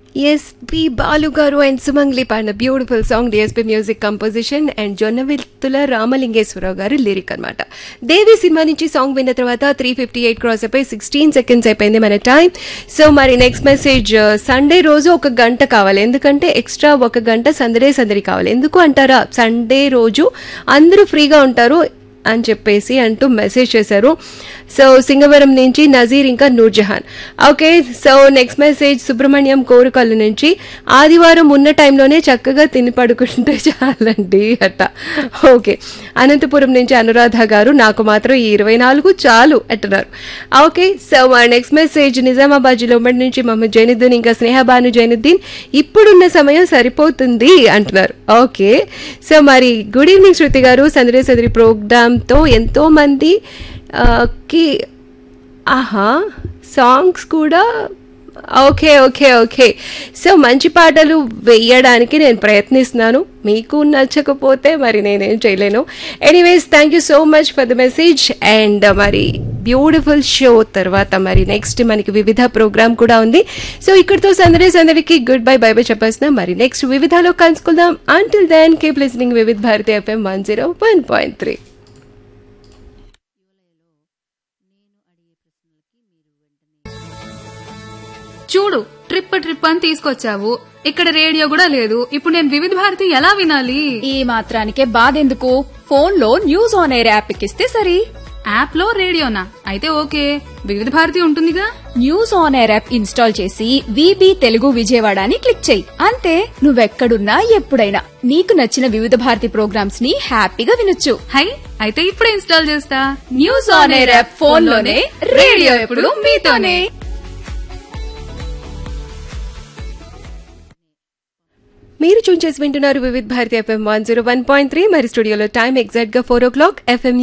SP Balu గారు and Sumangali పాడిన beautiful song DSP music composition and Jonnavittula Ramalingeswararao గారి లిరిక్ అనమాట దేవి సినిమా నుంచి సాంగ్ విన్న తర్వాత త్రీ ఫిఫ్టీ ఎయిట్ క్రాస్ అయిపోయి సిక్స్టీన్ సెకండ్స్ అయిపోయింది మన టైం సో మరి నెక్స్ట్ మెసేజ్ సండే రోజు ఒక గంట కావాలి ఎందుకంటే ఎక్స్ట్రా ఒక గంట సందడే సందడి కావాలి ఎందుకు అంటారా సండే రోజు అందరూ ఫ్రీగా ఉంటారు అని చెప్పేసి అంటూ మెసేజ్ చేశారు సో సింగవరం నుంచి నజీర్ ఇంకా Noorjahan okay so next message Subrahmanyam Korukallu నుంచి ఆదివారం ఉన్న టైంలోనే చక్కగా తిని పడుకుంటే చాలండి అట్ట ఓకే అనంతపురం నుంచి అనురాధ గారు నాకు మాత్రం ఈ ఇరవై నాలుగు చాలు అంటున్నారు ఓకే సో మా నెక్స్ట్ మెసేజ్ నిజామాబాద్ జిల్లా ఉమ్మడి నుంచి మహమ్మద్ జైనుద్దీన్ ఇంకా స్నేహబాను జైనుద్దీన్ ఇప్పుడున్న సమయం సరిపోతుంది అంటున్నారు ఓకే సో మరి గుడ్ ఈవినింగ్ శృతి గారు సందడి సదరి ప్రోగ్రామ్తో ఎంతో మంది ఆ, కి ఆహా సాంగ్స్ కూడా ఓకే ఓకే ఓకే సో మంచి పాటలు వేయడానికి నేను ప్రయత్నిస్తున్నాను మీకు నచ్చకపోతే మరి నేనేం చేయలేను anyways thank you so much for the message and మరి బ్యూటిఫుల్ షో తర్వాత మరి నెక్స్ట్ మనకి వివిధ ప్రోగ్రామ్ కూడా ఉంది సో ఇక్కడితో సందడి సందడికి గుడ్ బై బై బై చెప్పేస్తున్నాం మరి నెక్స్ట్ వివిధలో కలుసుకుందాం until then keep listening Vividh Bharati FM one zero one point three చూడు ట్రిప్ ట్రిప్ అని తీసుకొచ్చావు ఇక్కడ రేడియో కూడా లేదు ఇప్పుడు నేను వివిధ భారతి ఎలా వినాలి ఈ మాత్రానికే బాధెందుకు ఫోన్ లో న్యూస్ ఆన్ ఎయిర్ యాప్ ఎక్కిస్తే సరి యాప్ లో రేడియోనా అయితే ఓకే వివిధ భారతి ఉంటుందిగా news on air app install చేసి విబి తెలుగు విజయవాడ అని క్లిక్ చేయి అంతే నువ్వెక్కడున్నా ఎప్పుడైనా నీకు నచ్చిన వివిధ భారతి ప్రోగ్రామ్స్ ని హ్యాపీగా వినొచ్చు హై అయితే ఇప్పుడే ఇన్స్టాల్ చేస్తా news on air app phone లోనే రేడియో ఎప్పుడు మీతోనే మీరు చూన్ చేసి వింటున్నారు Vividh Bharati FM one zero one point three మరి స్టూడియోలో టైం ఎగ్జాక్ట్ గా ఫోర్ ఓ క్లాక్ ఎఫ్ఎం